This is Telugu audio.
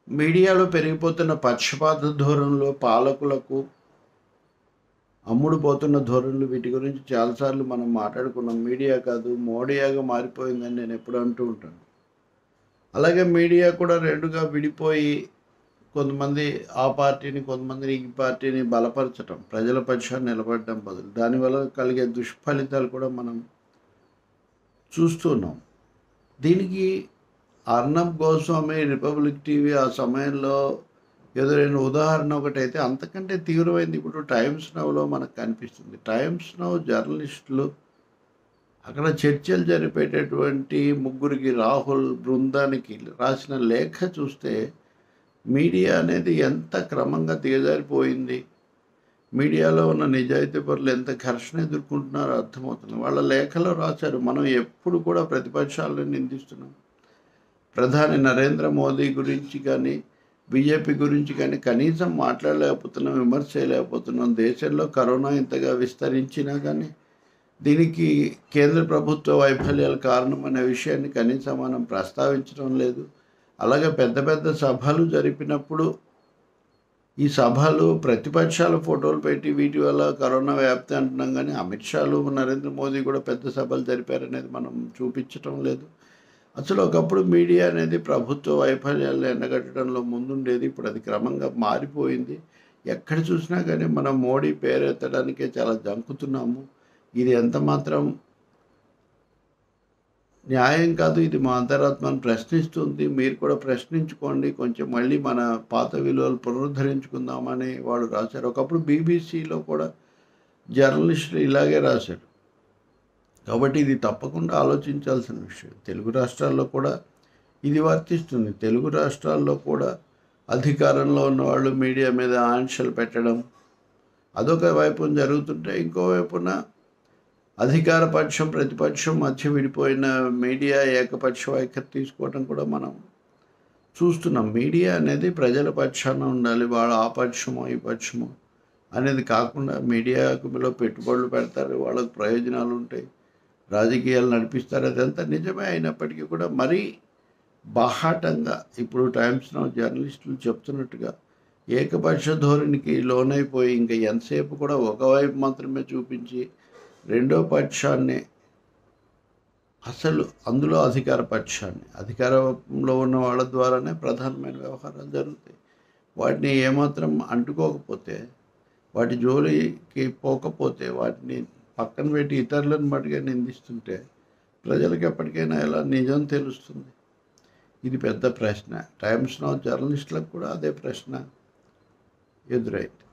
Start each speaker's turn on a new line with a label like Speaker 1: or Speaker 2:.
Speaker 1: మీడియాలో పెరిగిపోతున్న పక్షపాత ధోరణిలో పాలకులకు అమ్ముడు పోతున్న ధోరణులు వీటి గురించి చాలాసార్లు మనం మాట్లాడుకున్నాం మీడియా కాదు మోడియాగా మారిపోయిందని నేను ఎప్పుడు అంటూ ఉంటాను అలాగే మీడియా కూడా రెండుగా విడిపోయి కొంతమంది ఆ పార్టీని కొంతమంది ఈ పార్టీని బలపరచడం ప్రజల పక్షాన్ని నిలబడడం బదులు దానివల్ల కలిగే దుష్ఫలితాలు కూడా మనం చూస్తున్నాం దీనికి అర్నబ్ గోస్వామి రిపబ్లిక్ టీవీ ఆ సమయంలో ఎదురైన ఉదాహరణ ఒకటైతే అంతకంటే తీవ్రమైంది ఇప్పుడు టైమ్స్ నవ్లో మనకు కనిపిస్తుంది టైమ్స్ నవ్ జర్నలిస్టులు అక్కడ చర్చలు జరిపేటటువంటి ముగ్గురికి రాహుల్ బృందానికి రాసిన లేఖ చూస్తే మీడియా అనేది ఎంత క్రమంగా దిగజారిపోయింది మీడియాలో ఉన్న నిజాయితీ పరులు ఎంత ఘర్షణ ఎదుర్కొంటున్నారో అర్థమవుతుంది వాళ్ళ లేఖలో రాశారు మనం ఎప్పుడు కూడా ప్రతిపక్షాలను నిందిస్తున్నాం ప్రధాని నరేంద్ర మోదీ గురించి కానీ బీజేపీ గురించి కానీ కనీసం మాట్లాడలేకపోతున్నాం విమర్శ చేయలేకపోతున్నాం దేశంలో కరోనా ఇంతగా విస్తరించినా కానీ దీనికి కేంద్ర ప్రభుత్వ వైఫల్యాల కారణమనే విషయాన్ని కనీసం మనం ప్రస్తావించడం లేదు అలాగే పెద్ద పెద్ద సభలు జరిపినప్పుడు ఈ సభలు ప్రతిపక్షాల ఫోటోలు పెట్టి వీటి వల్ల కరోనా వ్యాప్తి అంటున్నాం కానీ అమిత్ షాలు నరేంద్ర మోదీ కూడా పెద్ద సభలు జరిపారనేది మనం చూపించటం లేదు అసలు ఒకప్పుడు మీడియా అనేది ప్రభుత్వ వైఫల్యాలను ఎండగట్టడంలో ముందుండేది ఇప్పుడు అది క్రమంగా మారిపోయింది ఎక్కడ చూసినా కానీ మనం మోడీ పేరెత్తడానికే చాలా జంకుతున్నాము ఇది ఎంత మాత్రం న్యాయం కాదు ఇది మా అంతరాత్మను ప్రశ్నిస్తుంది మీరు కూడా ప్రశ్నించుకోండి కొంచెం మళ్ళీ మన పాత విలువలు పునరుద్ధరించుకుందామని వాడు రాశారు ఒకప్పుడు బీబీసీలో కూడా జర్నలిస్టులు ఇలాగే రాశారు కాబట్టి ఇది తప్పకుండా ఆలోచించాల్సిన విషయం తెలుగు రాష్ట్రాల్లో కూడా ఇది వర్తిస్తుంది తెలుగు రాష్ట్రాల్లో కూడా అధికారంలో ఉన్న వాళ్ళు మీడియా మీద ఆంక్షలు పెట్టడం అదొక వైపున జరుగుతుంటే ఇంకో వైపున అధికార పక్షం ప్రతిపక్షం మధ్య విడిపోయిన మీడియా ఏకపక్ష వైఖరి తీసుకోవడం కూడా మనం చూస్తున్నాం మీడియా అనేది ప్రజల పక్షాన ఉండాలి వాళ్ళు ఆ పక్షమో ఈ పక్షమో అనేది కాకుండా మీడియాలో పెట్టుబడులు పెడతారు వాళ్ళకి ప్రయోజనాలు ఉంటాయి రాజకీయాలు నడిపిస్తారు అదంతా నిజమే అయినప్పటికీ కూడా మరీ బాహాటంగా ఇప్పుడు టైమ్స్ నౌ జర్నలిస్టులు చెప్తున్నట్టుగా ఏకపక్ష ధోరణికి లోనైపోయి ఇంకా ఎంతసేపు కూడా ఒకవైపు మాత్రమే చూపించి రెండో పక్షాన్ని అసలు అందులో అధికార పక్షాన్ని అధికారంలో ఉన్న వాళ్ళ ద్వారానే ప్రధానమైన వ్యవహారాలు జరుగుతాయి వాటిని ఏమాత్రం అంటుకోకపోతే వాటి జోలికి పోకపోతే వాటిని పక్కన పెట్టి ఇతరులను మటుగా నిందిస్తుంటే ప్రజలకు ఎప్పటికైనా ఎలా నిజం తెలుస్తుంది ఇది పెద్ద ప్రశ్న టైమ్స్ నౌ జర్నలిస్టులకు కూడా అదే ప్రశ్న ఎదురైంది